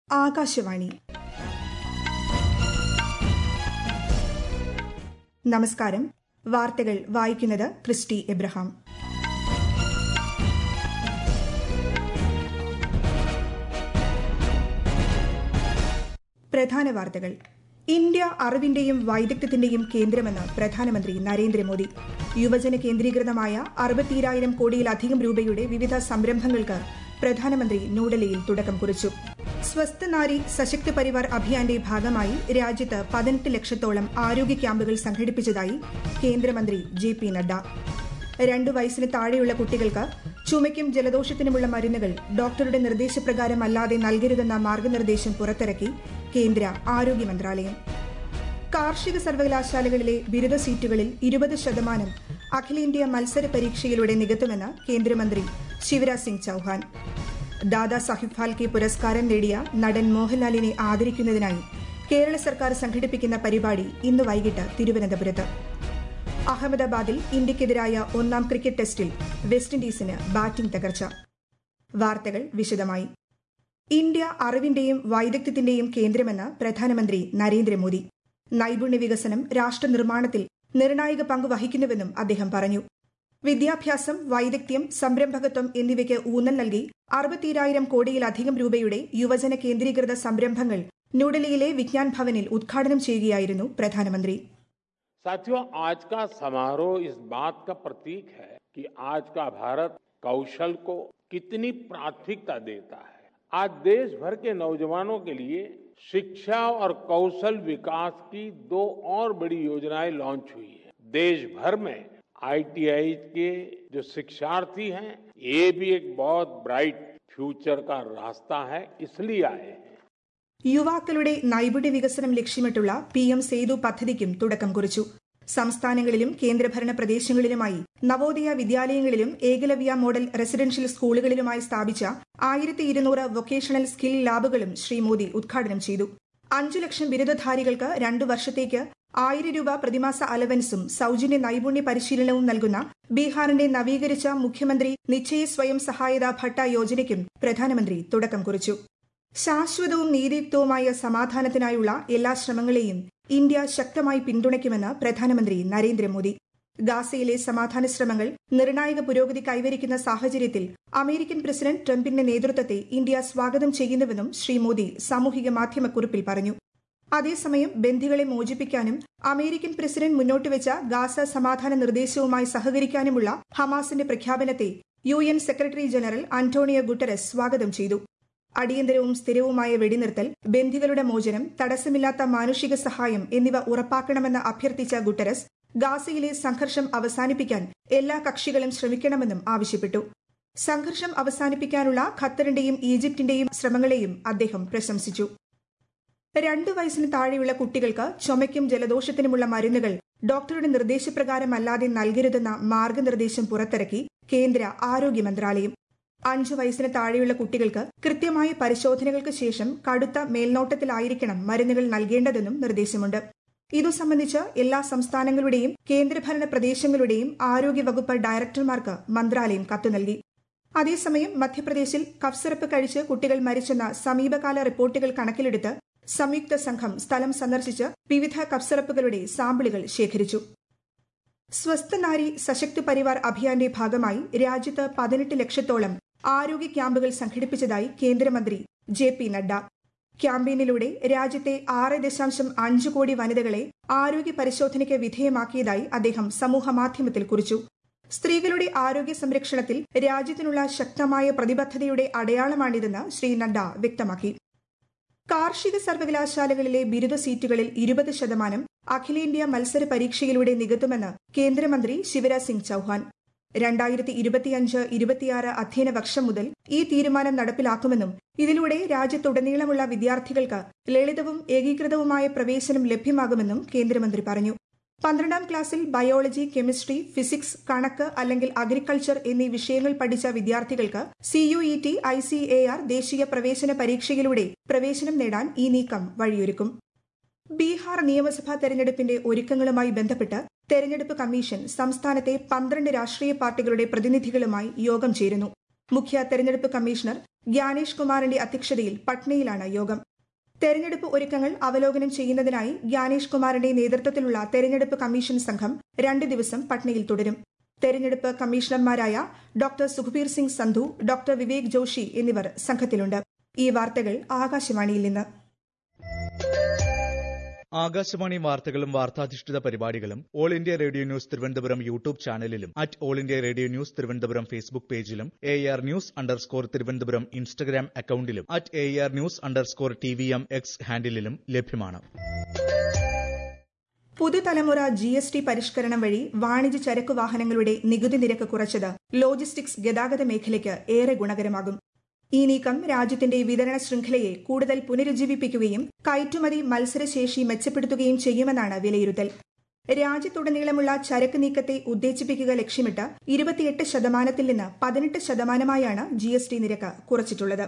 ആകാശവാണി നമസ്കാരം വാർത്തകൾ വായിക്കുന്നത് ക്രിസ്റ്റി എബ്രഹാം പ്രധാന വാർത്തകൾ ഇന്ത്യ അറിവിന്റെയും വൈദഗ്ധ്യത്തിന്റെയും കേന്ദ്രമെന്ന് പ്രധാനമന്ത്രി നരേന്ദ്രമോദി യുവജന കേന്ദ്രീകൃതമായ അറുപത്തിരായിരം കോടിയിലധികം രൂപയുടെ വിവിധ സംരംഭങ്ങൾക്ക് പ്രധാനമന്ത്രി ന്യൂഡൽഹിയിൽ തുടക്കം കുറിച്ചു സ്വസ്ഥ നാരി സശക്ത് പരിവാർ അഭിയാന്റെ ഭാഗമായി രാജ്യത്ത് പതിനെട്ട് ലക്ഷത്തോളം ആരോഗ്യ ക്യാമ്പുകൾ സംഘടിപ്പിച്ചതായി കേന്ദ്രമന്ത്രി ജെ പി നദ്ദ രണ്ടു വയസ്സിന് താഴെയുള്ള കുട്ടികൾക്ക് ചുമയ്ക്കും ജലദോഷത്തിനുമുള്ള മരുന്നുകൾ ഡോക്ടറുടെ നിർദ്ദേശപ്രകാരം അല്ലാതെ നൽകരുതെന്ന മാർഗനിർദ്ദേശം പുറത്തിറക്കി കേന്ദ്ര ആരോഗ്യ മന്ത്രാലയം കാർഷിക സർവകലാശാലകളിലെ ബിരുദ സീറ്റുകളിൽ ഇരുപത് ശതമാനം അഖിലേന്ത്യാ മത്സര പരീക്ഷയിലൂടെ നികത്തുമെന്ന് കേന്ദ്രമന്ത്രി ശിവരാജ് സിംഗ് ചൌഹാൻ ദാദാ സാഹിബ് ഫാൽക്കെ പുരസ്കാരം നേടിയ നടൻ മോഹൻലാലിനെ ആദരിക്കുന്നതിനായി കേരള സർക്കാർ സംഘടിപ്പിക്കുന്ന പരിപാടി ഇന്ന് വൈകിട്ട് തിരുവനന്തപുരത്ത് അഹമ്മദാബാദിൽ ഇന്ത്യക്കെതിരായ ഒന്നാം ക്രിക്കറ്റ് ടെസ്റ്റിൽ വെസ്റ്റ് ഇൻഡീസിന് ബാറ്റിംഗ് തകർച്ച വാർത്തകൾ വിശദമായി ഇന്ത്യ അറിവിന്റെയും വൈദഗ്ധ്യത്തിന്റെയും കേന്ദ്രമെന്ന് പ്രധാനമന്ത്രി നരേന്ദ്രമോദി നൈപുണ്യ വികസനം രാഷ്ട്ര നിർമ്മാണത്തിൽ നിർണായക പങ്ക് വഹിക്കുന്നുവെന്നും അദ്ദേഹം പറഞ്ഞു വിദ്യാഭ്യാസം വൈദഗ്ധ്യം സംരംഭകത്വം എന്നിവയ്ക്ക് ഊന്നൽ നൽകി അറുപത്തിരായിരം കോടിയിലധികം രൂപയുടെ യുവജന കേന്ദ്രീകൃത സംരംഭങ്ങൾ ന്യൂഡൽഹിയിലെ വിജ്ഞാൻ ഭവനിൽ ഉദ്ഘാടനം ചെയ്യുകയായിരുന്നു പ്രധാനമന്ത്രി साथियों आज का समारोह इस बात का प्रतीक है कि आज का भारत कौशल को कितनी प्राथमिकता देता है आज देश भर के नौजवानों के लिए शिक्षा और कौशल विकास की दो और बड़ी योजनाएं लॉन्च हुई है देश भर में आईटीआई के जो शिक्षार्थी हैं ये भी एक बहुत ब्राइट फ्यूचर का रास्ता है इसलिए आए हैं യുവാക്കളുടെ നൈപുണ്യ വികസനം ലക്ഷ്യമിട്ടുള്ള പി എം സേതു പദ്ധതിക്കും തുടക്കം കുറിച്ചു സംസ്ഥാനങ്ങളിലും കേന്ദ്രഭരണ പ്രദേശങ്ങളിലുമായി നവോദയ വിദ്യാലയങ്ങളിലും ഏകലവ്യ മോഡൽ റെസിഡൻഷ്യൽ സ്കൂളുകളിലുമായി സ്ഥാപിച്ച ആയിരത്തി ഇരുന്നൂറ് വൊക്കേഷണൽ സ്കിൽ ലാബുകളും ശ്രീ മോദി ഉദ്ഘാടനം ചെയ്തു അഞ്ചു ലക്ഷം ബിരുദധാരികൾക്ക് രണ്ടു വർഷത്തേക്ക് ആയിരം രൂപ പ്രതിമാസ അലവൻസും സൌജന്യ നൈപുണ്യ പരിശീലനവും നൽകുന്ന ബീഹാറിന്റെ നവീകരിച്ച മുഖ്യമന്ത്രി നിശ്ചയ സ്വയം സഹായത ഭട്ട യോജനയ്ക്കും പ്രധാനമന്ത്രി തുടക്കം കുറിച്ചു ശാശ്വതവും നീതിയുക്തവുമായ സമാധാനത്തിനായുള്ള എല്ലാ ശ്രമങ്ങളെയും ഇന്ത്യ ശക്തമായി പിന്തുണയ്ക്കുമെന്ന് പ്രധാനമന്ത്രി നരേന്ദ്രമോദി ഗാസയിലെ സമാധാന ശ്രമങ്ങൾ നിർണായക പുരോഗതി കൈവരിക്കുന്ന സാഹചര്യത്തിൽ അമേരിക്കൻ പ്രസിഡന്റ് ട്രംപിന്റെ നേതൃത്വത്തെ ഇന്ത്യ സ്വാഗതം ചെയ്യുന്നുവെന്നും ശ്രീ മോദി സാമൂഹിക മാധ്യമക്കുറിപ്പിൽ പറഞ്ഞു അതേസമയം ബന്ദികളെ മോചിപ്പിക്കാനും അമേരിക്കൻ പ്രസിഡന്റ് മുന്നോട്ടുവച്ച ഗാസ സമാധാന നിർദ്ദേശവുമായി സഹകരിക്കാനുമുള്ള ഹമാസിന്റെ പ്രഖ്യാപനത്തെ U N secretary general Antonio Guterres സ്വാഗതം ചെയ്തു അടിയന്തരവും സ്ഥിരവുമായ വെടിനിർത്തൽ ബന്ദികളുടെ മോചനം തടസ്സമില്ലാത്ത മാനുഷിക സഹായം എന്നിവ ഉറപ്പാക്കണമെന്ന് അഭ്യർത്ഥിച്ച ഗുട്ടറസ് ഗാസയിലെ സംഘർഷം അവസാനിപ്പിക്കാൻ എല്ലാ കക്ഷികളും ശ്രമിക്കണമെന്നും ആവശ്യപ്പെട്ടു സംഘർഷം അവസാനിപ്പിക്കാനുള്ള ഖത്തറിന്റെയും ഈജിപ്തിന്റെയും ശ്രമങ്ങളെയും അദ്ദേഹം പ്രശംസിച്ചു രണ്ടു വയസ്സിന് താഴെയുള്ള കുട്ടികൾക്ക് ചുമയ്ക്കും ജലദോഷത്തിനുമുള്ള മരുന്നുകൾ ഡോക്ടറുടെ നിർദ്ദേശപ്രകാരം അല്ലാതെ നൽകരുതെന്ന മാർഗനിർദ്ദേശം പുറത്തിറക്കി കേന്ദ്ര ആരോഗ്യ മന്ത്രാലയം അഞ്ചു വയസ്സിന് താഴെയുള്ള കുട്ടികൾക്ക് കൃത്യമായ പരിശോധനകൾക്ക് ശേഷം കടുത്ത മേൽനോട്ടത്തിലായിരിക്കണം മരുന്നുകൾ നൽകേണ്ടതെന്നും നിർദ്ദേശമുണ്ട് ഇതു സംബന്ധിച്ച് എല്ലാ സംസ്ഥാനങ്ങളുടെയും കേന്ദ്രഭരണ പ്രദേശങ്ങളുടെയും ആരോഗ്യവകുപ്പ് ഡയറക്ടർമാർക്ക് മന്ത്രാലയം കത്തു നൽകി അതേസമയം മധ്യപ്രദേശിൽ കഫ്സിറപ്പ് കഴിച്ച് കുട്ടികൾ മരിച്ചെന്ന സമീപകാല റിപ്പോർട്ടുകൾ കണക്കിലെടുത്ത് സംയുക്ത സംഘം സ്ഥലം സന്ദർശിച്ച് വിവിധ കഫ്സിറപ്പുകളുടെ സാമ്പിളുകൾ ശേഖരിച്ചു സ്വസ്ഥ നാരി സശക്ത് പരിവാർ അഭിയാന്റെ ഭാഗമായി രാജ്യത്ത് പതിനെട്ട് ലക്ഷത്തോളം ആരോഗ്യ ക്യാമ്പുകൾ സംഘടിപ്പിച്ചതായി കേന്ദ്രമന്ത്രി ജെ പി നഡ്ഡ ക്യാമ്പയിനിലൂടെ രാജ്യത്തെ ആറ് ദശാംശം അഞ്ച് കോടി വനിതകളെ ആരോഗ്യ പരിശോധനയ്ക്ക് വിധേയമാക്കിയതായി അദ്ദേഹം സമൂഹമാധ്യമത്തിൽ കുറിച്ചു സ്ത്രീകളുടെ ആരോഗ്യ സംരക്ഷണത്തിൽ രാജ്യത്തിനുള്ള ശക്തമായ പ്രതിബദ്ധതയുടെ അടയാളമാണിതെന്ന് ശ്രീ നഡ്ഡ വ്യക്തമാക്കി കാർഷിക സർവകലാശാലകളിലെ ബിരുദ സീറ്റുകളിൽ ഇരുപത് ശതമാനം അഖിലേന്ത്യാ മത്സര പരീക്ഷയിലൂടെ നികത്തുമെന്ന് കേന്ദ്രമന്ത്രി ശിവരാജ് സിംഗ് ചൌഹാൻ രണ്ടായിരത്തി ഇരുപത്തിയഞ്ച് ഇരുപത്തിയാറ് അധ്യയന വർഷം മുതൽ ഈ തീരുമാനം നടപ്പിലാക്കുമെന്നും ഇതിലൂടെ രാജ്യത്തുടനീളമുള്ള വിദ്യാർത്ഥികൾക്ക് ലളിതവും ഏകീകൃതവുമായ പ്രവേശനം ലഭ്യമാകുമെന്നും കേന്ദ്രമന്ത്രി പറഞ്ഞു പന്ത്രണ്ടാം ക്ലാസ്സിൽ ബയോളജി കെമിസ്ട്രി ഫിസിക്സ് കണക്ക് അല്ലെങ്കിൽ അഗ്രികൾച്ചർ എന്നീ വിഷയങ്ങൾ പഠിച്ച വിദ്യാർത്ഥികൾക്ക് സിയുഇടി ഐസിഎആർ ദേശീയ പ്രവേശന പരീക്ഷയിലൂടെ പ്രവേശനം നേടാൻ ഈ നീക്കം വഴിയൊരുക്കും ബീഹാർ നിയമസഭാ തെരഞ്ഞെടുപ്പിന്റെ ഒരുക്കങ്ങളുമായി ബന്ധപ്പെട്ട് തെരഞ്ഞെടുപ്പ് കമ്മീഷൻ സംസ്ഥാനത്തെ പന്ത്രണ്ട് രാഷ്ട്രീയ പാർട്ടികളുടെ പ്രതിനിധികളുമായി യോഗം ചേരുന്നു മുഖ്യ തെരഞ്ഞെടുപ്പ് കമ്മീഷണർ ഗ്യാനേഷ് കുമാറിന്റെ അധ്യക്ഷതയിൽ പട്നയിലാണ് യോഗം തെരഞ്ഞെടുപ്പ് ഒരുക്കങ്ങൾ അവലോകനം ചെയ്യുന്നതിനായി ഗ്യാനേഷ് കുമാറിന്റെ നേതൃത്വത്തിലുള്ള തെരഞ്ഞെടുപ്പ് കമ്മീഷൻ സംഘം രണ്ട് ദിവസം പട്നയിൽ തുടരും തെരഞ്ഞെടുപ്പ് കമ്മീഷണർമാരായ ഡോക്ടർ സുഖബീർ സിംഗ് സന്ധു ഡോക്ടർ വിവേക് ജോഷി എന്നിവർ സംഘത്തിലുണ്ട് ഈ വാർത്തകൾ ആകാശവാണിയിൽ നിന്ന് ആകാശവാണി വാർത്തകളും വാർത്താധിഷ്ഠിത പരിപാടികളും all India radio news Thiruvananthapuram YouTube ചാനലിലും at all India radio news Thiruvananthapuram Facebook പേജിലും A R news underscore Thiruvananthapuram Instagram അക്കൌണ്ടിലും at A R news underscore T V M X ഹാൻഡിലും ലഭ്യമാണ് പുതുതലമുറ ജി എസ് ടി പരിഷ്കരണം വഴി വാണിജ്യ ചരക്കു വാഹനങ്ങളുടെ നികുതി നിരക്ക് കുറച്ചത് ലോജിസ്റ്റിക്സ് ഗതാഗത മേഖലയ്ക്ക് ഏറെ ഗുണകരമാകും ഈ നീക്കം രാജ്യത്തിന്റെ വിതരണ ശൃംഖലയെ കൂടുതൽ പുനരുജ്ജീവിപ്പിക്കുകയും കയറ്റുമതി മത്സരശേഷി മെച്ചപ്പെടുത്തുകയും ചെയ്യുമെന്നാണ് വിലയിരുത്തൽ രാജ്യത്തുടനീളമുള്ള ചരക്ക് നീക്കത്തെ ഉത്തേജിപ്പിക്കുക ലക്ഷ്യമിട്ട് ഇരുപത്തിയെട്ട് ശതമാനത്തിൽ നിന്ന് പതിനെട്ട് ശതമാനമായാണ് ജി എസ് ടി നിരക്ക് കുറച്ചിട്ടുള്ളത്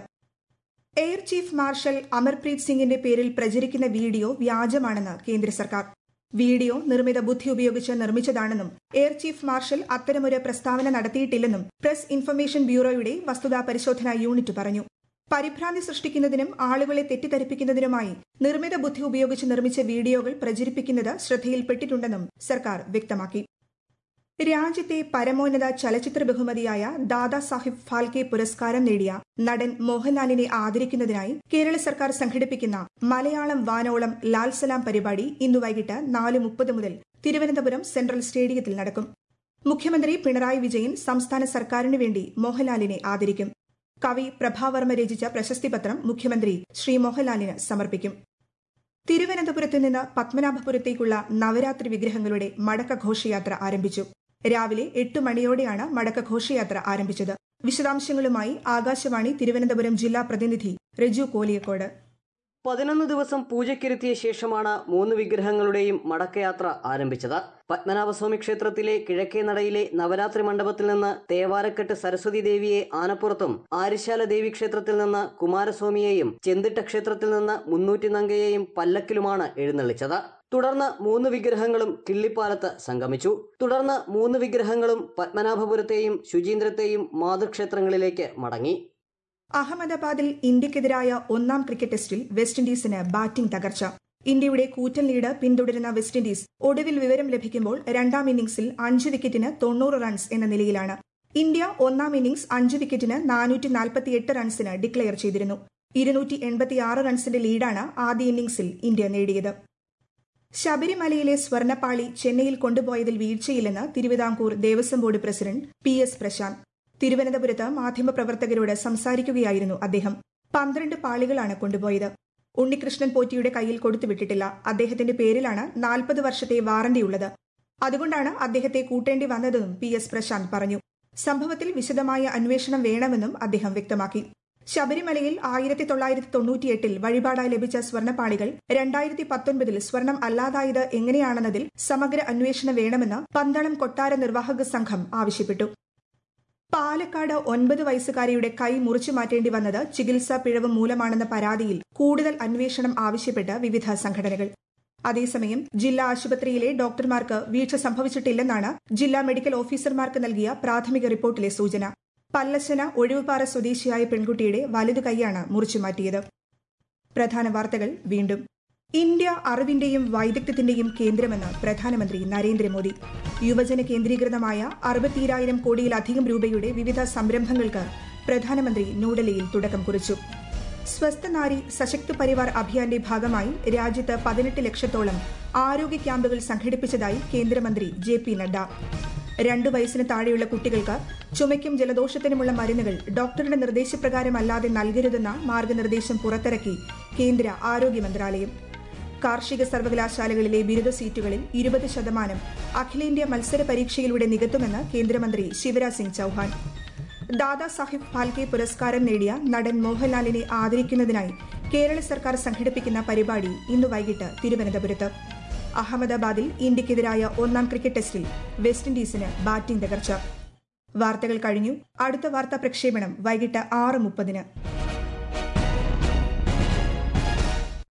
എയർ ചീഫ് മാർഷൽ അമർപ്രീത് സിംഗിന്റെ പേരിൽ പ്രചരിക്കുന്ന വീഡിയോ വ്യാജമാണെന്ന് കേന്ദ്ര സർക്കാർ വീഡിയോ നിർമ്മിത ബുദ്ധി ഉപയോഗിച്ച് നിർമ്മിച്ചതാണെന്നും എയർ ചീഫ് മാർഷൽ അത്തരമൊരു പ്രസ്താവന നടത്തിയിട്ടില്ലെന്നും പ്രസ് ഇൻഫർമേഷൻ ബ്യൂറോയുടെ വസ്തുതാ പരിശോധനാ യൂണിറ്റ് പറഞ്ഞു പരിഭ്രാന്തി സൃഷ്ടിക്കുന്നതിനും ആളുകളെ തെറ്റിദ്ധരിപ്പിക്കുന്നതിനുമായി നിർമ്മിത ബുദ്ധി ഉപയോഗിച്ച് നിർമ്മിച്ച വീഡിയോകൾ പ്രചരിപ്പിക്കുന്നത് ശ്രദ്ധയിൽപ്പെട്ടിട്ടുണ്ടെന്നും സർക്കാർ വ്യക്തമാക്കി രാജ്യത്തെ പരമോന്നത ചലച്ചിത്ര ബഹുമതിയായ ദാദാ സാഹിബ് ഫാൽക്കെ പുരസ്കാരം നേടിയ നടൻ മോഹൻലാലിനെ ആദരിക്കുന്നതിനായി കേരള സർക്കാർ സംഘടിപ്പിക്കുന്ന മലയാളം വാനോളം ലാൽ സലാം പരിപാടി ഇന്നു വൈകിട്ട് നാല് മുപ്പത് മുതൽ തിരുവനന്തപുരം സെൻട്രൽ സ്റ്റേഡിയത്തിൽ നടക്കും മുഖ്യമന്ത്രി പിണറായി വിജയൻ സംസ്ഥാന സർക്കാരിനു വേണ്ടി മോഹൻലാലിനെ ആദരിക്കും കവി പ്രഭാവർമ്മ രചിച്ച പ്രശസ്തിപത്രം മുഖ്യമന്ത്രി ശ്രീ മോഹൻലാലിന് സമർപ്പിക്കും തിരുവനന്തപുരത്ത് നിന്ന് പത്മനാഭപുരത്തേക്കുള്ള നവരാത്രി വിഗ്രഹങ്ങളുടെ മടക്ക ഘോഷയാത്ര ആരംഭിച്ചു രാവിലെ എട്ട് മണിയോടെയാണ് മടക്ക ഘോഷയാത്ര ആരംഭിച്ചത് വിശദാംശങ്ങളുമായി ആകാശവാണി തിരുവനന്തപുരം ജില്ലാ പ്രതിനിധി രജു കോലിയക്കോട് പതിനൊന്ന് ദിവസം പൂജയ്ക്കിരുത്തിയ ശേഷമാണ് മൂന്ന് വിഗ്രഹങ്ങളുടെയും മടക്കയാത്ര ആരംഭിച്ചത് പത്മനാഭസ്വാമി ക്ഷേത്രത്തിലെ കിഴക്കേ നടയിലെ നവരാത്രി മണ്ഡപത്തിൽ നിന്ന് തേവാരക്കെട്ട് സരസ്വതി ദേവിയെ ആനപ്പുറത്തും ആര്യശാല ദേവി ക്ഷേത്രത്തിൽ നിന്ന് കുമാരസ്വാമിയെയും ചെന്തിട്ട ക്ഷേത്രത്തിൽ നിന്ന് മുന്നൂറ്റി നങ്കയെയും പല്ലക്കിലുമാണ് എഴുന്നള്ളിച്ചത് തുടർന്ന് മൂന്ന് വിഗ്രഹങ്ങളും കിള്ളിപ്പാലത്ത് സംഗമിച്ചു തുടർന്ന് മൂന്ന് വിഗ്രഹങ്ങളും പത്മനാഭപുരത്തെയും ശുചീന്ദ്രത്തെയും മാതൃക്ഷേത്രങ്ങളിലേക്ക് മടങ്ങി അഹമ്മദാബാദിൽ ഇന്ത്യക്കെതിരായ ഒന്നാം ക്രിക്കറ്റ് ടെസ്റ്റിൽ വെസ്റ്റ് ഇൻഡീസിന് ബാറ്റിംഗ് തകർച്ച ഇന്ത്യയുടെ കൂറ്റൻ ലീഡ് പിന്തുടരുന്ന വെസ്റ്റ് ഇൻഡീസ് ഒടുവിൽ വിവരം ലഭിക്കുമ്പോൾ രണ്ടാം ഇന്നിംഗ്സിൽ അഞ്ച് വിക്കറ്റിന് തൊണ്ണൂറ് റൺസ് എന്ന നിലയിലാണ് ഇന്ത്യ ഒന്നാം ഇന്നിംഗ്സ് അഞ്ച് വിക്കറ്റിന് നാനൂറ്റി നാൽപ്പത്തിയെട്ട് റൺസിന് ഡിക്ലെയർ ചെയ്തിരുന്നു ഇരുന്നൂറ്റി എൺപത്തിയാറ് റൺസിന്റെ ലീഡാണ് ആദ്യ ഇന്നിംഗ്സിൽ ഇന്ത്യ നേടിയത് ശബരിമലയിലെ സ്വർണ്ണപ്പാളി ചെന്നൈയിൽ കൊണ്ടുപോയതിൽ വീഴ്ചയില്ലെന്ന് Thiruvithamkoor Devaswom board president P S Prashanth തിരുവനന്തപുരത്ത് മാധ്യമപ്രവർത്തകരോട് സംസാരിക്കുകയായിരുന്നു അദ്ദേഹം പന്ത്രണ്ട് പാളികളാണ് കൊണ്ടുപോയത് ഉണ്ണികൃഷ്ണൻ പോറ്റിയുടെ കയ്യിൽ കൊടുത്തുവിട്ടിട്ടില്ല അദ്ദേഹത്തിന്റെ പേരിലാണ് നാൽപ്പത് വർഷത്തെ വാറന്റിയുള്ളത് അതുകൊണ്ടാണ് അദ്ദേഹത്തെ കൂട്ടേണ്ടി വന്നതെന്നും പി എസ് പ്രശാന്ത് പറഞ്ഞു സംഭവത്തിൽ വിശദമായ അന്വേഷണം വേണമെന്നും അദ്ദേഹം വ്യക്തമാക്കി ശബരിമലയിൽ ആയിരത്തി തൊള്ളായിരത്തി തൊണ്ണൂറ്റിയെട്ടിൽ വഴിപാടായി ലഭിച്ച സ്വർണ്ണപ്പാളികൾ രണ്ടായിരത്തി പത്തൊൻപതിൽ സ്വർണം അല്ലാതായത് എങ്ങനെയാണെന്നതിൽ സമഗ്ര അന്വേഷണം വേണമെന്ന് പന്തളം കൊട്ടാര നിർവാഹക സംഘം ആവശ്യപ്പെട്ടു പാലക്കാട് ഒൻപത് വയസ്സുകാരിയുടെ കൈ മുറിച്ചു മാറ്റേണ്ടി വന്നത് ചികിത്സാ പിഴവ് മൂലമാണെന്ന പരാതിയിൽ കൂടുതൽ അന്വേഷണം ആവശ്യപ്പെട്ട് വിവിധ സംഘടനകൾ അതേസമയം ജില്ലാ ആശുപത്രിയിലെ ഡോക്ടർമാർക്ക് വീഴ്ച സംഭവിച്ചിട്ടില്ലെന്നാണ് ജില്ലാ മെഡിക്കൽ ഓഫീസർമാർക്ക് നൽകിയ പ്രാഥമിക റിപ്പോർട്ടിലെ സൂചന പല്ലശന ഒഴിവുപാറ സ്വദേശിയായ പെൺകുട്ടിയുടെ വലതു കൈയാണ് മുറിച്ചുമാറ്റിയത് പ്രധാന വാർത്തകൾ വീണ്ടും ഇന്ത്യ അറിവിന്റെയും വൈദഗ്ധ്യത്തിന്റെയും കേന്ദ്രമെന്ന് പ്രധാനമന്ത്രി നരേന്ദ്രമോദി യുവജന കേന്ദ്രീകൃതമായ അറുപത്തിരായിരം കോടിയിലധികം രൂപയുടെ വിവിധ സംരംഭങ്ങൾക്ക് പ്രധാനമന്ത്രി ന്യൂഡൽഹിയിൽ തുടക്കം കുറിച്ചു സ്വസ്ഥ നാരി സശക്ത് പരിവാർ അഭിയാന്റെ ഭാഗമായി രാജ്യത്ത് പതിനെട്ട് ലക്ഷത്തോളം ആരോഗ്യ ക്യാമ്പുകൾ സംഘടിപ്പിച്ചതായി കേന്ദ്രമന്ത്രി ജെ പി നഡ്ഡ രണ്ടു വയസ്സിന് താഴെയുള്ള കുട്ടികൾക്ക് ചുമയ്ക്കും ജലദോഷത്തിനുമുള്ള മരുന്നുകൾ ഡോക്ടറുടെ നിർദ്ദേശപ്രകാരമല്ലാതെ നൽകരുതെന്ന മാർഗനിർദ്ദേശം പുറത്തിറക്കി കേന്ദ്ര ആരോഗ്യ മന്ത്രാലയം കാർഷിക സർവകലാശാലകളിലെ ബിരുദ സീറ്റുകളിൽ ഇരുപത് ശതമാനം അഖിലേന്ത്യാ മത്സര പരീക്ഷയിലൂടെ നികത്തുമെന്ന് കേന്ദ്രമന്ത്രി ശിവരാജ് സിംഗ് ചൌഹാൻ ദാദാ സാഹിബ് ഫാൽക്കെ പുരസ്കാരം നേടിയ നടൻ മോഹൻലാലിനെ ആദരിക്കുന്നതിനായി കേരള സർക്കാർ സംഘടിപ്പിക്കുന്ന പരിപാടി ഇന്ന് വൈകിട്ട് തിരുവനന്തപുരത്ത് അഹമ്മദാബാദിൽ ഇന്ത്യക്കെതിരായ ഒന്നാം ക്രിക്കറ്റ് ടെസ്റ്റിൽ വെസ്റ്റ് ഇൻഡീസിന് ബാറ്റിംഗ് തകർച്ച വാർത്തകൾ കഴിഞ്ഞു അടുത്ത വാർത്താ പ്രക്ഷേപണം വൈകിട്ട് ആറ് മുപ്പതിന്